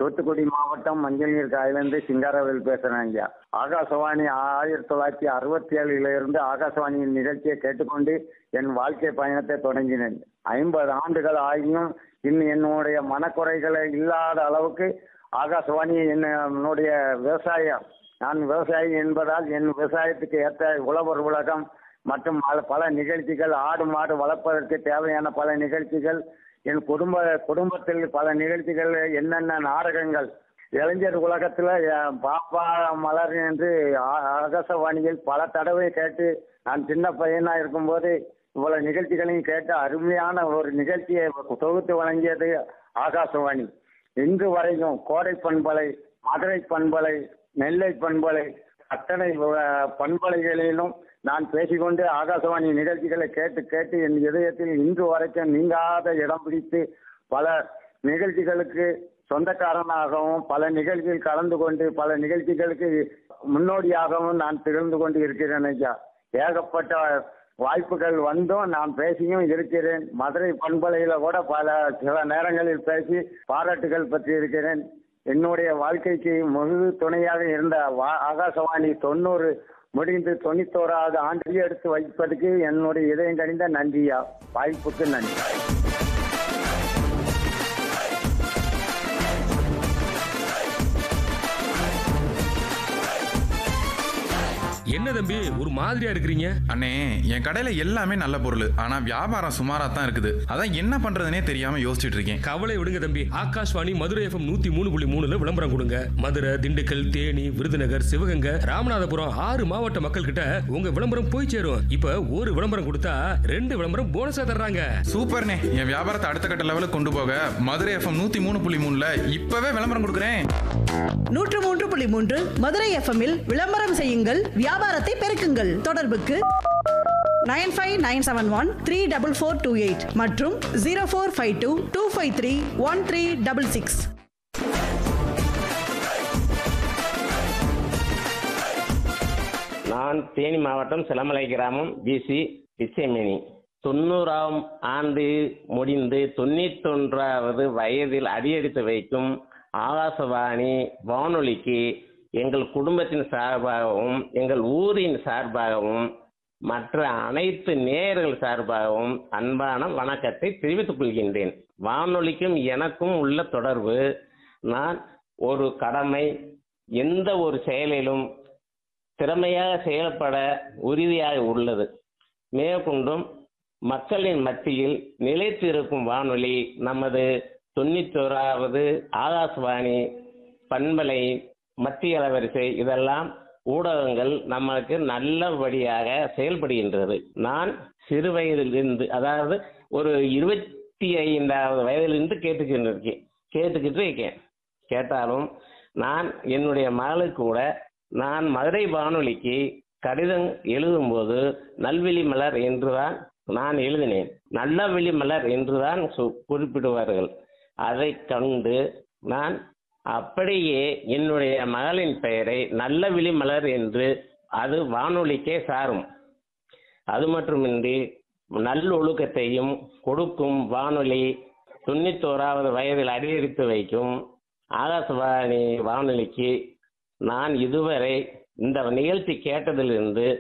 தூத்துக்குடி மாவட்டம் மஞ்சள்நீர் காயிலிருந்து சிங்காரவேல் பேசுறேன் ஐயா ஆகாசவாணி ஆயிரத்தி தொள்ளாயிரத்தி அறுபத்தி ஏழுல இருந்து ஆகாசவாணியின் நிகழ்ச்சியை கேட்டுக்கொண்டு என் வாழ்க்கை பயணத்தை தொடங்கினேன் ஐம்பது ஆண்டுகள் ஆகியும் இன்னும் என்னுடைய மனக்குறைகளை இல்லாத அளவுக்கு ஆகாசவாணி என்னுடைய விவசாயம் நான் விவசாயி என்பதால் என் விவசாயத்துக்கு ஏற்ற உழவர் உலகம் மற்றும் பல- பல நிகழ்ச்சிகள் ஆடு மாடு வளர்ப்பதற்கு தேவையான பல நிகழ்ச்சிகள் என் குடும்ப குடும்பத்தில் பல நிகழ்ச்சிகள் என்னென்ன நாடகங்கள் இளைஞர் உலகத்தில் பாப்பா மலர் என்று ஆ- ஆகாசவாணியில் பல தடவை கேட்டு நான் சின்ன பையனா இருக்கும்போது இவ்வளவு நிகழ்ச்சிகளையும் கேட்டு அருமையான ஒரு நிகழ்ச்சியை தொகுத்து வழங்கியது ஆகாசவாணி இன்று வரைக்கும் கோடை பண்பலை மதுரை பண்பலை நெல்லை பண்பலை அத்தனை அஹ், பண்பலைகளிலும் நான் பேசிக்கொண்டு ஆகாசவாணி நிகழ்ச்சிகளை கேட்டு கேட்டு என் இதயத்தில் இன்று வரைக்கும் நீங்காத இடம் பிடித்து பல நிகழ்ச்சிகளுக்கு சொந்தக்காரனாகவும் பல நிகழ்ச்சியில் கலந்து கொண்டு பல நிகழ்ச்சிகளுக்கு முன்னோடியாகவும் நான் திகழ்ந்து கொண்டு இருக்கிறேன் ஐயா ஏகப்பட்ட வாய்ப்புகள் வந்தும் நான் பேசியும் இருக்கிறேன் மதுரை பண்பலையில கூட பல சில நேரங்களில் பேசி பாராட்டுகள் பெற்று இருக்கிறேன் என்னுடைய வாழ்க்கைக்கு முழு துணையாக இருந்த வா- ஆகாசவாணி தொண்ணூறு முடிந்து தொண்ணூத்தோராவது ஆண்டு எடுத்து வைப்பதற்கு என்னுடைய இதயம் கணிந்த நன்றியா வாய்ப்புக்கு நன்றி என்ன தம்பி ஒரு மாதிரியா இருக்கிறீங்க அண்ணே என் கடையில எல்லாமே நல்ல பொருள் ஆனா வியாபாரம் சுமாரா தான் இருக்குது அதான் என்ன பண்றதுனே தெரியாம யோசிச்சுட்டு இருக்கேன் கவலை விடுங்க தம்பி ஆகாஷ்வாணி மதுரை எஃப்எம் நூத்தி மூணு புள்ளி மூணுல விளம்பரம் கொடுங்க மதுரை திண்டுக்கல் தேனி விருதுநகர் சிவகங்கை ராமநாதபுரம் ஆறு மாவட்ட மக்கள் கிட்ட உங்க விளம்பரம் போய் சேரும் இப்ப ஒரு விளம்பரம் கொடுத்தா ரெண்டு விளம்பரம் போனஸா தர்றாங்க சூப்பர்ண்ணே என் வியாபாரத்தை அடுத்த கட்ட லெவலுக்கு கொண்டு போக மதுரை எஃப்எம் நூத்தி மூணு புள்ளி மூணுல இப்பவே விளம்பரம் கொடுக்குறேன் நூற்று மூன்று புள்ளி மூன்று மதுரை எஃப்எம்மில் விளம்பரம் செய்யுங்கள் வியாபாரத்தை பெருக்குங்கள் தொடர்புக்கு nine five nine seven one three double four two eight மற்றும் zero four five two two five three one three double six நான் தேனி மாவட்டம் சிலமலை கிராமம் பிசி பிச்சைமேனி தொண்ணூறாம் ஆண்டு முடிந்து தொண்ணூத்தொன்றாவது வயதில் அடியெடுத்து வைக்கும் ஆகாசவாணி வானொலிக்கு எங்கள் குடும்பத்தின் சார்பாகவும் எங்கள் ஊரின் சார்பாகவும் மற்ற அனைத்து நேயர்கள் சார்பாகவும் அன்பான வணக்கத்தை தெரிவித்துக் கொள்கின்றேன் வானொலிக்கும் எனக்கும் உள்ள தொடர்பு நான் ஒரு கடமை எந்த ஒரு செயலிலும் திறமையாக செயல்பட உறுதியாக உள்ளது மேற்கொண்டும் மக்களின் மத்தியில் நிலைத்திருக்கும் வானொலி நமது தொண்ணூத்தோராவது ஆகாசவாணி பண்பலை மத்திய அலைவரிசை இதெல்லாம் ஊடகங்கள் நமக்கு நல்லபடியாக செயல்படுகின்றது நான் சிறு வயதிலிருந்து அதாவது ஒரு இருபத்தி ஐந்தாவது வயதிலிருந்து கேட்டுக்கிட்டு இருக்கேன் கேட்டுக்கிட்டு இருக்கேன் கேட்டாலும் நான் என்னுடைய மகளுக்கு கூட நான் மதுரை வானொலிக்கு கடிதம் எழுதும்போது நல்வெளி மலர் என்றுதான் நான் எழுதினேன் நல்லவெளி மலர் என்றுதான் சு- குறிப்பிடுவார்கள் அதை கண்டு நான் அப்படியே என்னுடைய மகளின் பெயரை நல்லவிழி மலர் என்று அது வானொலிக்கே சாரும் அது மட்டுமின்றி நல்லொழுக்கத்தையும் கொடுக்கும் வானொலி தொண்ணூத்தோராவது வயதில் அடியெடுத்து வைக்கும் ஆகாசவாணி வானொலிக்கு நான் இதுவரை இந்த நிகழ்ச்சி கேட்டதிலிருந்து